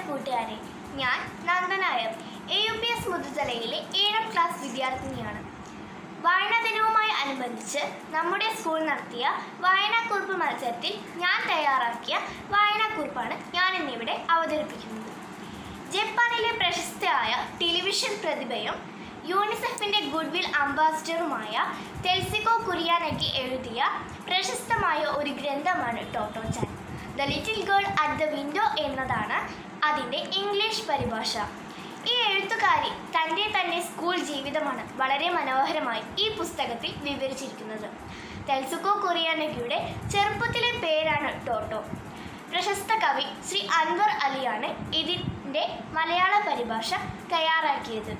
കൂട്ടുകാരെ ഞാൻ Nanda Nair A U P S മുതുതലയിലെ ഏഴാം ക്ലാസ് വിദ്യാർത്ഥിനിയാണ് വായനാ ദിനവുമായി അനുബന്ധിച്ച് നമ്മുടെ സ്കൂൾ നടത്തിയ വായനാക്കുറിപ്പ് മത്സരത്തിൽ ഞാൻ തയ്യാറാക്കിയ വായനാക്കുറിപ്പാണ് ഞാൻ ഇന്നിവിടെ അവതരിപ്പിക്കുന്നത് ജപ്പാനിലെ പ്രശസ്തയായ ടെലിവിഷൻ പ്രതിഭയും യൂണിസെഫിന്റെ ഗുഡ്വിൽ അംബാസിഡറുമായ തെൽസിക്കോ കുറിയാനക്കി എഴുതിയ പ്രശസ്തമായ ഒരു ഗ്രന്ഥമാണ് Totto Chan the little girl at the window എന്നതാണ് അതിൻ്റെ ഇംഗ്ലീഷ് പരിഭാഷ ഈ എഴുത്തുകാരി തൻ്റെ തന്നെ സ്കൂൾ ജീവിതമാണ് വളരെ മനോഹരമായി ഈ പുസ്തകത്തിൽ വിവരിച്ചിരിക്കുന്നത് തെൽസുക്കോ കൊറിയാനഗിയുടെ ചെറുപ്പത്തിലെ പേരാണ് ടോട്ടോ പ്രശസ്ത കവി ശ്രീ അൻവർ അലിയാണ് ഇതിൻ്റെ മലയാള പരിഭാഷ തയ്യാറാക്കിയത്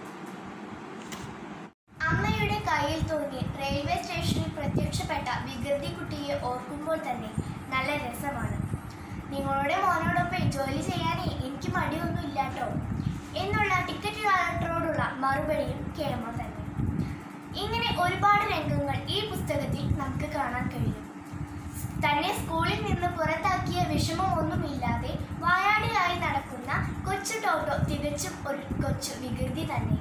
അമ്മയുടെ കയ്യിൽ തൂങ്ങി റെയിൽവേ സ്റ്റേഷനിൽ പ്രത്യക്ഷപ്പെട്ട വികൃതി കുട്ടിയെ ഓർക്കുമ്പോൾ തന്നെ നല്ല രസമാണ് നിങ്ങളുടെ മോനോടൊപ്പം ജോലി ചെയ്യാനേ എനിക്ക് മടിയൊന്നും ഇല്ലാട്ടോ എന്നുള്ള ടിക്കറ്റ് കളക്ടറോടുള്ള മറുപടിയും കേമ തന്നെ ഇങ്ങനെ ഒരുപാട് രംഗങ്ങൾ ഈ പുസ്തകത്തിൽ നമുക്ക് കാണാൻ കഴിയും തന്നെ സ്കൂളിൽ നിന്ന് പുറത്താക്കിയ വിഷമമൊന്നുമില്ലാതെ വായാടിയായി നടക്കുന്ന കൊച്ചു ടോട്ടോ തികച്ചും ഒരു കൊച്ചു വികൃതി തന്നെ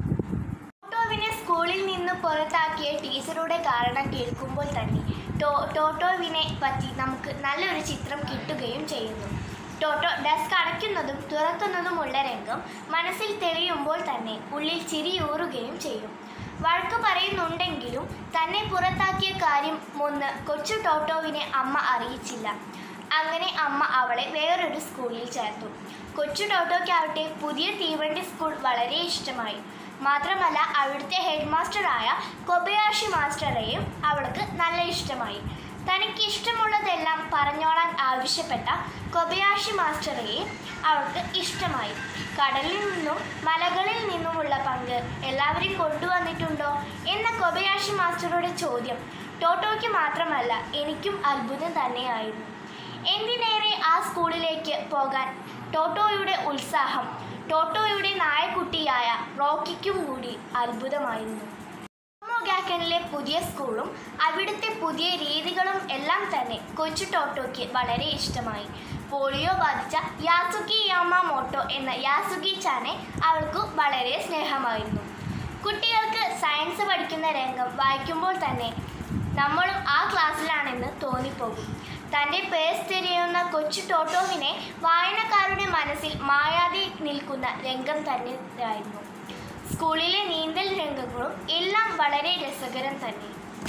ടോട്ടോവിനെ സ്കൂളിൽ നിന്ന് പുറത്താക്കിയ ടീച്ചറുടെ കാരണം കേൾക്കുമ്പോൾ തന്നെ ടോ ടോട്ടോവിനെ പറ്റി നമുക്ക് നല്ലൊരു ചിത്രം കിട്ടുകയും ചെയ്യുന്നു ടോട്ടോ ഡെസ്ക് അടയ്ക്കുന്നതും തുറക്കുന്നതുമുള്ള രംഗം മനസ്സിൽ തെളിയുമ്പോൾ തന്നെ ഉള്ളിൽ ചിരിയൂറുകയും ചെയ്യും വഴക്ക് പറയുന്നുണ്ടെങ്കിലും തന്നെ പുറത്താക്കിയ കാര്യം ഒന്ന് കൊച്ചു ടോട്ടോവിനെ അമ്മ അറിയിച്ചില്ല അങ്ങനെ അമ്മ അവളെ വേറൊരു സ്കൂളിൽ ചേർത്തു കൊച്ചു ടോട്ടോയ്ക്കാവട്ടെ പുതിയ തീവണ്ടി സ്കൂൾ വളരെ ഇഷ്ടമായി മാത്രമല്ല അവിടുത്തെ ഹെഡ് മാസ്റ്ററായ കൊബയാഷി മാസ്റ്ററെയും അവൾക്ക് നല്ല ഇഷ്ടമായി തനിക്ക് ഇഷ്ടമുള്ളതെല്ലാം പറഞ്ഞോളാൻ ആവശ്യപ്പെട്ട കൊബയാഷി മാസ്റ്ററെയും അവൾക്ക് ഇഷ്ടമായി കടലിൽ നിന്നും മലകളിൽ നിന്നുമുള്ള പങ്ക് എല്ലാവരും കൊണ്ടുവന്നിട്ടുണ്ടോ എന്ന കൊബയാഷി മാസ്റ്ററുടെ ചോദ്യം ടോട്ടോയ്ക്ക് മാത്രമല്ല എനിക്കും അത്ഭുതം തന്നെയായിരുന്നു എന്തിനേറെ ആ സ്കൂളിലേക്ക് പോകാൻ ടോട്ടോയുടെ ഉത്സാഹം ടോട്ടോയുടെ നായക്കുട്ടിയായ റോക്കിക്കും കൂടി അത്ഭുതമായിരുന്നു ഗാക്കനിലെ പുതിയ സ്കൂളും അവിടുത്തെ പുതിയ രീതികളും എല്ലാം തന്നെ കൊച്ചു ടോട്ടോയ്ക്ക് വളരെ ഇഷ്ടമായി പോളിയോ ബാധിച്ച യാസുക്കി യാമാമോട്ടോ എന്ന യാസുക്കി ചാനെ അവൾക്ക് വളരെ സ്നേഹമായിരുന്നു കുട്ടികൾക്ക് സയൻസ് പഠിക്കുന്ന രംഗം വായിക്കുമ്പോൾ തന്നെ നമ്മളും ആ ക്ലാസ്സിലാണെന്ന് തോന്നിപ്പോകും തൻ്റെ പേഴ്സ് തിരിയുന്ന കൊച്ചു ടോട്ടോവിനെ വായനക്കാരുടെ മനസ്സിൽ മായാതെ നിൽക്കുന്ന രംഗം തന്നെയായിരുന്നു സ്കൂളിലെ നീന്തൽ രംഗങ്ങളും എല്ലാം വളരെ രസകരം തന്നെ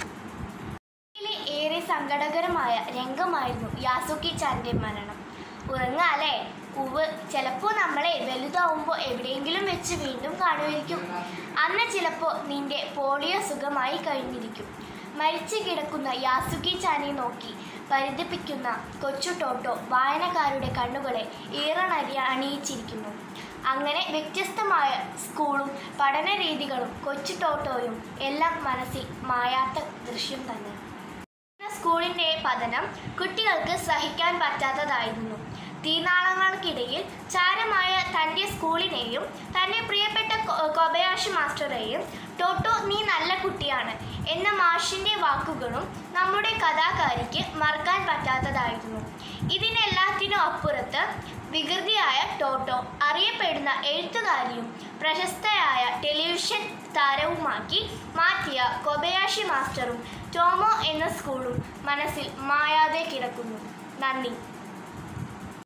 ഇതിലെ ഏറെ സങ്കടകരമായ രംഗമായിരുന്നു യാസുക്കി ചാന്റെ മരണം ഉറങ്ങാലേ ഉവ് ചിലപ്പോൾ നമ്മളെ വലുതാവുമ്പോൾ എവിടെയെങ്കിലും വെച്ച് വീണ്ടും കാണുമായിരിക്കും അന്ന് ചിലപ്പോൾ നിന്റെ പോളിയോ സുഖമായി കഴിഞ്ഞിരിക്കും മരിച്ചു കിടക്കുന്ന യാസുക്കി ചാനെ നോക്കി പരിതപിക്കുന്ന കൊച്ചു ടോട്ടോ വായനക്കാരുടെ കണ്ണുകളെ ഈറണരി അണിയിച്ചിരിക്കുന്നു അങ്ങനെ വ്യത്യസ്തമായ സ്കൂളും പഠന രീതികളും കൊച്ചു ടോട്ടോയും എല്ലാം മനസ്സിൽ മായാത്ത ദൃശ്യം തന്നെ സ്കൂളിൻ്റെ പതനം കുട്ടികൾക്ക് സഹിക്കാൻ പറ്റാത്തതായിരുന്നു തീനാളങ്ങൾക്കിടയിൽ ചാരമായ തൻ്റെ സ്കൂളിനെയും തൻ്റെ പ്രിയപ്പെട്ട കൊ- കൊബയാഷി മാസ്റ്ററെയും ടോട്ടോ നീ നല്ല കുട്ടിയാണ് എന്ന മാഷിൻ്റെ വാക്കുകളും നമ്മുടെ കഥാകാരിക്ക് മറക്കാൻ പറ്റാത്തതായിരുന്നു ഇതിനെല്ലാത്തിനും അപ്പുറത്ത് വികൃതിയായ ടോട്ടോ അറിയപ്പെടുന്ന എഴുത്തുകാരിയും പ്രശസ്തയായ ടെലിവിഷൻ താരവുമാക്കി മാറ്റിയ കൊബയാഷി മാസ്റ്ററും ടോമോ എന്ന സ്കൂളും മനസ്സിൽ മായാതെ കിടക്കുന്നു നന്ദി